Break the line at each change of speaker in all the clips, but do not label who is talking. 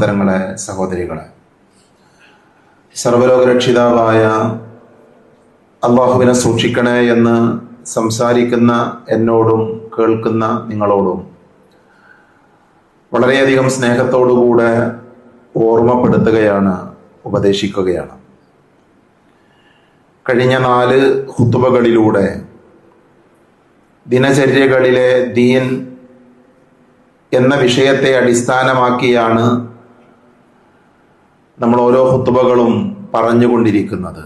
സഹോദരങ്ങളെ സഹോദരികളെ സർവലോകരക്ഷിതാവായ അള്ളാഹുവിനെ സൂക്ഷിക്കണേ എന്ന് സംസാരിക്കുന്ന എന്നോടും കേൾക്കുന്ന നിങ്ങളോടും വളരെയധികം സ്നേഹത്തോടുകൂടെ ഓർമ്മപ്പെടുത്തുകയാണ് ഉപദേശിക്കുകയാണ് കഴിഞ്ഞ നാല് ഹുത്തുബകളിലൂടെ ദിനചര്യകളിലെ ദീൻ എന്ന വിഷയത്തെ അടിസ്ഥാനമാക്കിയാണ് നമ്മൾ ഓരോ ഹുത്തുബകളും പറഞ്ഞുകൊണ്ടിരിക്കുന്നത്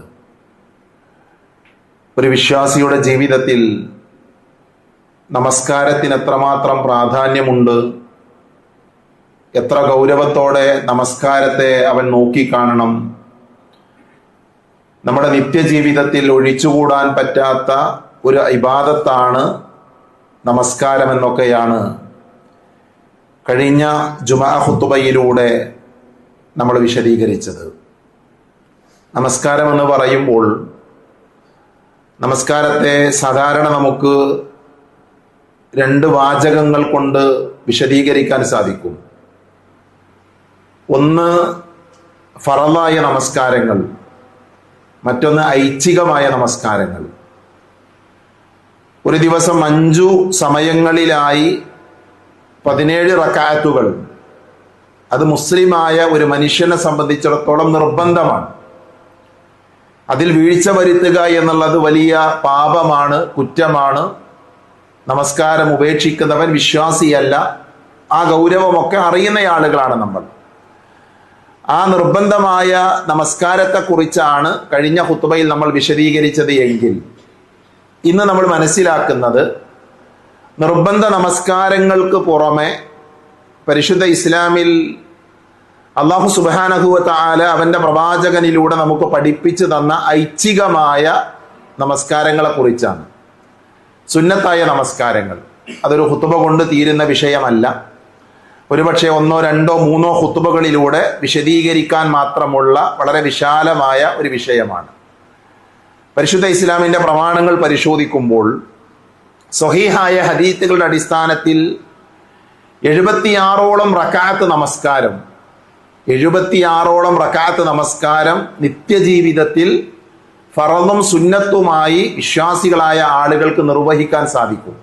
ഒരു വിശ്വാസിയുടെ ജീവിതത്തിൽ നമസ്കാരത്തിന് എത്രമാത്രം പ്രാധാന്യമുണ്ട് എത്ര ഗൗരവത്തോടെ നമസ്കാരത്തെ അവൻ നോക്കിക്കാണണം നമ്മുടെ നിത്യജീവിതത്തിൽ ഒഴിച്ചുകൂടാൻ പറ്റാത്ത ഒരു ഇബാദത്താണ് നമസ്കാരം എന്നൊക്കെയാണ് കഴിഞ്ഞ ജുമാ ഹുത്തുബയിലൂടെ നമ്മൾ വിശദീകരിച്ചത് നമസ്കാരം എന്ന് പറയുമ്പോൾ നമസ്കാരത്തെ സാധാരണ നമുക്ക് രണ്ട് വാചകങ്ങൾ കൊണ്ട് വിശദീകരിക്കാൻ സാധിക്കും ഒന്ന് ഫറലായ നമസ്കാരങ്ങൾ മറ്റൊന്ന് ഐച്ഛികമായ നമസ്കാരങ്ങൾ ഒരു ദിവസം അഞ്ചു സമയങ്ങളിലായി പതിനേഴ് റക്കാത്തുകൾ അത് മുസ്ലിമായ ഒരു മനുഷ്യനെ സംബന്ധിച്ചിടത്തോളം നിർബന്ധമാണ് അതിൽ വീഴ്ച വരുത്തുക എന്നുള്ളത് വലിയ പാപമാണ് കുറ്റമാണ് നമസ്കാരം ഉപേക്ഷിക്കുന്നവൻ വിശ്വാസിയല്ല ആ ഗൗരവമൊക്കെ അറിയുന്ന ആളുകളാണ് നമ്മൾ ആ നിർബന്ധമായ നമസ്കാരത്തെക്കുറിച്ചാണ് കഴിഞ്ഞ ഹുത്തുബയിൽ നമ്മൾ വിശദീകരിച്ചത് എങ്കിൽ ഇന്ന് നമ്മൾ മനസ്സിലാക്കുന്നത് നിർബന്ധ നമസ്കാരങ്ങൾക്ക് പുറമെ പരിശുദ്ധ ഇസ്ലാമിൽ അള്ളാഹു സുബാനഹുവത്ത ആല അവന്റെ പ്രവാചകനിലൂടെ നമുക്ക് പഠിപ്പിച്ചു തന്ന ഐച്ഛികമായ നമസ്കാരങ്ങളെ കുറിച്ചാണ് സുന്നത്തായ നമസ്കാരങ്ങൾ അതൊരു ഹുത്തുബ കൊണ്ട് തീരുന്ന വിഷയമല്ല ഒരുപക്ഷെ ഒന്നോ രണ്ടോ മൂന്നോ ഹുത്തുബകളിലൂടെ വിശദീകരിക്കാൻ മാത്രമുള്ള വളരെ വിശാലമായ ഒരു വിഷയമാണ് പരിശുദ്ധ ഇസ്ലാമിന്റെ പ്രമാണങ്ങൾ പരിശോധിക്കുമ്പോൾ സ്വഹീഹായ ഹദീത്തുകളുടെ അടിസ്ഥാനത്തിൽ എഴുപത്തിയാറോളം റക്കാത്ത് നമസ്കാരം എഴുപത്തിയാറോളം റക്കാത്ത് നമസ്കാരം നിത്യജീവിതത്തിൽ ഫറന്നും സുന്നത്തുമായി വിശ്വാസികളായ ആളുകൾക്ക് നിർവഹിക്കാൻ സാധിക്കും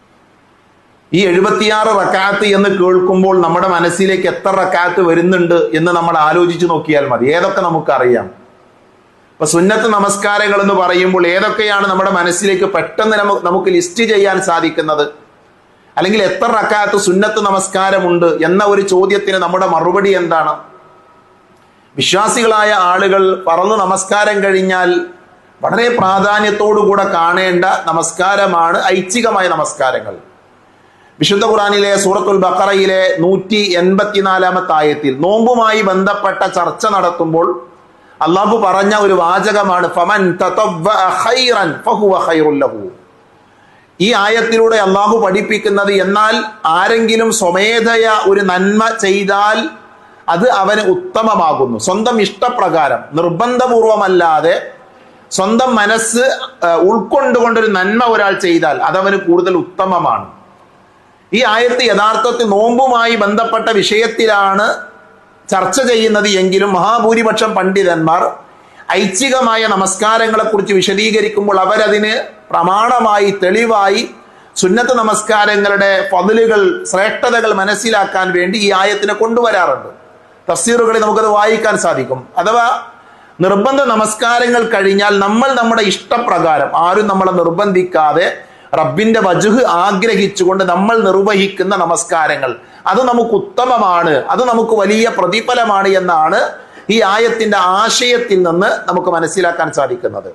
ഈ എഴുപത്തിയാറ് റക്കാത്ത് എന്ന് കേൾക്കുമ്പോൾ നമ്മുടെ മനസ്സിലേക്ക് എത്ര റക്കാത്ത് വരുന്നുണ്ട് എന്ന് നമ്മൾ ആലോചിച്ച് നോക്കിയാൽ മതി ഏതൊക്കെ നമുക്കറിയാം ഇപ്പൊ സുന്നത്ത് നമസ്കാരങ്ങൾ എന്ന് പറയുമ്പോൾ ഏതൊക്കെയാണ് നമ്മുടെ മനസ്സിലേക്ക് പെട്ടെന്ന് നമുക്ക് നമുക്ക് ലിസ്റ്റ് ചെയ്യാൻ സാധിക്കുന്നത് അല്ലെങ്കിൽ എത്ര റക്കാത്ത് സുന്നത്ത് നമസ്കാരമുണ്ട് എന്ന ഒരു ചോദ്യത്തിന് നമ്മുടെ മറുപടി എന്താണ് വിശ്വാസികളായ ആളുകൾ പറന്ന് നമസ്കാരം കഴിഞ്ഞാൽ വളരെ പ്രാധാന്യത്തോടുകൂടെ കാണേണ്ട നമസ്കാരമാണ് ഐച്ഛികമായ നമസ്കാരങ്ങൾ വിശുദ്ധ ഖുറാനിലെ സൂറത്തുൽ ബക്കറയിലെ നൂറ്റി എൺപത്തിനാലാമത്തെ ആയത്തിൽ നോമ്പുമായി ബന്ധപ്പെട്ട ചർച്ച നടത്തുമ്പോൾ അള്ളാഹു പറഞ്ഞ ഒരു വാചകമാണ് ഫമൻ ഖൈറൻ ഫഹുവ ഖൈറുൽ ലഹു ഈ ആയത്തിലൂടെ അള്ളാഹു പഠിപ്പിക്കുന്നത് എന്നാൽ ആരെങ്കിലും സ്വമേധയ ഒരു നന്മ ചെയ്താൽ അത് അവന് ഉത്തമമാകുന്നു സ്വന്തം ഇഷ്ടപ്രകാരം നിർബന്ധപൂർവമല്ലാതെ സ്വന്തം മനസ്സ് ഉൾക്കൊണ്ടുകൊണ്ടൊരു നന്മ ഒരാൾ ചെയ്താൽ അതവന് കൂടുതൽ ഉത്തമമാണ് ഈ ആയത്ത് യഥാർത്ഥത്തിൽ നോമ്പുമായി ബന്ധപ്പെട്ട വിഷയത്തിലാണ് ചർച്ച ചെയ്യുന്നത് എങ്കിലും മഹാഭൂരിപക്ഷം പണ്ഡിതന്മാർ ഐച്ഛികമായ നമസ്കാരങ്ങളെ കുറിച്ച് വിശദീകരിക്കുമ്പോൾ അവരതിന് പ്രമാണമായി തെളിവായി സുന്നത്ത് നമസ്കാരങ്ങളുടെ പതിലുകൾ ശ്രേഷ്ഠതകൾ മനസ്സിലാക്കാൻ വേണ്ടി ഈ ആയത്തിനെ കൊണ്ടുവരാറുണ്ട് തഫ്സീറുകളിൽ നമുക്കത് വായിക്കാൻ സാധിക്കും അഥവാ നിർബന്ധ നമസ്കാരങ്ങൾ കഴിഞ്ഞാൽ നമ്മൾ നമ്മുടെ ഇഷ്ടപ്രകാരം ആരും നമ്മളെ നിർബന്ധിക്കാതെ റബ്ബിന്റെ വജുഹ് ആഗ്രഹിച്ചുകൊണ്ട് നമ്മൾ നിർവഹിക്കുന്ന നമസ്കാരങ്ങൾ അത് നമുക്ക് ഉത്തമമാണ് അത് നമുക്ക് വലിയ പ്രതിഫലമാണ് എന്നാണ് ഈ ആയത്തിന്റെ ആശയത്തിൽ നിന്ന് നമുക്ക് മനസ്സിലാക്കാൻ സാധിക്കുന്നത്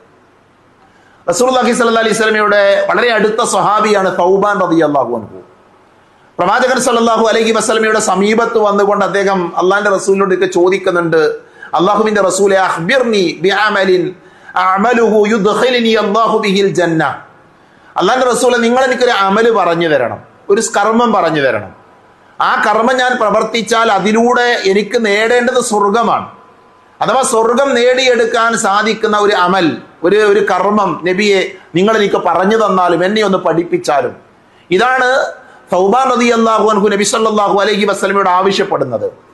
റസൂൽഹി സല്ല അലൈഹി സ്വലമയുടെ വളരെ അടുത്ത സ്വഹാബിയാണ് തൗബാൻ റതി അള്ളാഹു അൻഹു പ്രവാചകൻ സല്ലാഹു അലൈഹി വസ്ലമയുടെ സമീപത്ത് വന്നുകൊണ്ട് അദ്ദേഹം അള്ളാന്റെ റസൂലിനോടൊക്കെ ചോദിക്കുന്നുണ്ട് അള്ളാഹുവിന്റെ റസൂലെ അഹ്ബിർനി ബിഅമലിൻ അഅമലുഹു യുദ്ഖിലുനി അല്ലാഹു ബിഹിൽ ജന്ന അള്ളാന്റെ റസൂലെ നിങ്ങൾ എനിക്കൊരു അമല് പറഞ്ഞു തരണം ഒരു കർമ്മം പറഞ്ഞു തരണം ആ കർമ്മം ഞാൻ പ്രവർത്തിച്ചാൽ അതിലൂടെ എനിക്ക് നേടേണ്ടത് സ്വർഗമാണ് അഥവാ സ്വർഗം നേടിയെടുക്കാൻ സാധിക്കുന്ന ഒരു അമൽ ഒരു ഒരു കർമ്മം നബിയെ നിങ്ങൾ എനിക്ക് പറഞ്ഞു തന്നാലും എന്നെ ഒന്ന് പഠിപ്പിച്ചാലും ഇതാണ് സൗബാൻ റതി അള്ളാഹു അൻഹു നബി സല്ലല്ലാഹു അലൈഹി വസല്ലമയോട് ആവശ്യപ്പെടുന്നത്